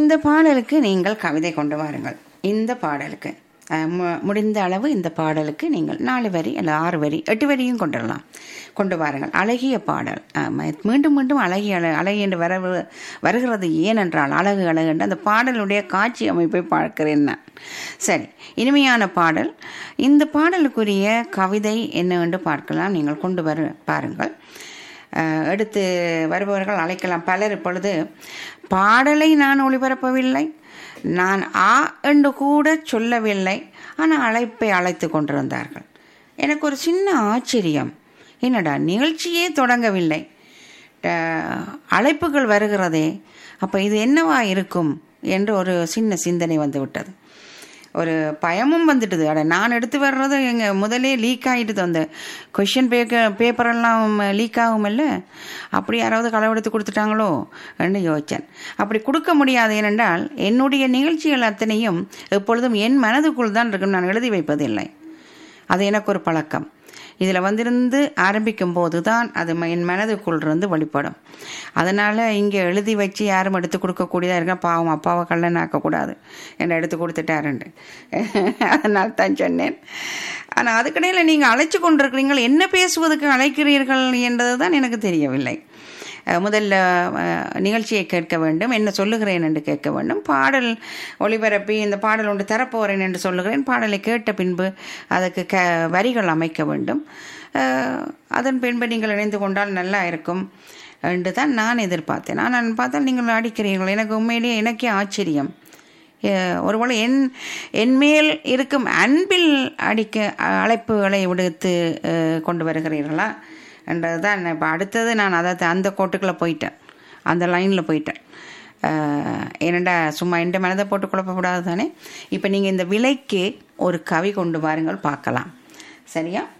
இந்த பாடலுக்கு நீங்கள் கவிதை கொண்டு வாருங்கள் இந்த பாடலுக்கு அஹ், மு- முடிந்த அளவு இந்த பாடலுக்கு நீங்கள் நாலு வரி அல்ல ஆறு வரி எட்டு வரியும் கொண்டு வரலாம் கொண்டு வாருங்கள் அழகிய பாடல் ஆமா, மீண்டும் மீண்டும் அழகிய அழ அழகி என்று வர வருகிறது ஏனென்றால் அழகு அழகு என்று அந்த பாடலுடைய காட்சி அமைப்பை பார்க்கிறேன் நான் சரி இனிமையான பாடல் இந்த பாடலுக்குரிய கவிதை என்னவென்று பார்க்கலாம் நீங்கள் கொண்டு வர பாருங்கள் அஹ், எடுத்து வருபவர்கள் அழைக்கலாம் பலர் இப்பொழுது பாடலை நான் ஒளிபரப்பவில்லை நான் ஆ என்று கூட சொல்லவில்லை ஆனால் அழைப்பை அழைத்து கொண்டிருந்தார்கள் எனக்கு ஒரு சின்ன ஆச்சரியம் என்னடா நிகழ்ச்சியே தொடங்கவில்லை அஹ், அழைப்புகள் வருகிறதே அப்போ இது என்னவா இருக்கும் என்று ஒரு சின்ன சிந்தனை வந்து விட்டது ஒரு பயமும் வந்துட்டுது அட நான் எடுத்து வர்றது எங்கள் முதலே லீக் ஆகிட்டுது அந்த கொஷின் பேக்க பேப்பரெல்லாம் லீக் ஆகுமல்ல அப்படி யாராவது களவெடுத்து கொடுத்துட்டாங்களோ என்று யோசித்தேன் அப்படி கொடுக்க முடியாது ஏனென்றால் என்னுடைய நிகழ்ச்சிகள் அத்தனையும் எப்பொழுதும் என் மனதுக்குள் தான் இருக்கும் நான் எழுதி வைப்பதில்லை அது எனக்கு ஒரு பழக்கம் இதில் வந்திருந்து ஆரம்பிக்கும் போது தான் அது ம- என் மனதுக்குள் இருந்து வெளிப்படும் அதனால் இங்கே எழுதி வச்சு யாரும் எடுத்து கொடுக்கக்கூடியதாக இருக்க பாவம் அப்பாவை கல்லன் ஆக்கக்கூடாது என்னை எடுத்து கொடுத்துட்டாருண்டு அதனால தான் சொன்னேன் ஆனால் அதுக்கிடையில் நீங்கள் அழைச்சி கொண்டிருக்கிறீர்கள் என்ன பேசுவதற்கு அழைக்கிறீர்கள் என்றது தான் எனக்கு தெரியவில்லை அஹ் முதல்ல அஹ், நிகழ்ச்சியை கேட்க வேண்டும் என்ன சொல்லுகிறேன் என்று கேட்க வேண்டும் பாடல் ஒளிபரப்பி இந்த பாடல் ஒன்று தரப்போகிறேன் என்று சொல்லுகிறேன் பாடலை கேட்ட பின்பு அதுக்கு க வரிகள் அமைக்க வேண்டும் அஹ், அதன் பின்பு நீங்கள் இணைந்து கொண்டால் நல்லா இருக்கும் என்று தான் நான் எதிர்பார்த்தேன் ஆனால் பார்த்தால் நீங்கள் அடிக்கிறீர்கள் எனக்கு உண்மையிலேயே எனக்கே ஆச்சரியம் அஹ், ஒருவேளை என் என்மேல் இருக்கும் அன்பில் அடிக்க அ- அழைப்புகளை விடுத்து அஹ், கொண்டு வருகிறீர்களா என்றது தான் இப்போ அடுத்தது நான் அதை அந்த கோட்டுக்குள்ளே போயிட்டேன் அந்த லைனில் போயிட்டேன் அஹ், ஏனண்டா சும்மா எந்த மனதை போட்டு குழப்பக்கூடாது தானே இப்போ நீங்கள் இந்த விலைக்கு ஒரு கவி கொண்டு வாருங்கள் பார்க்கலாம் சரியா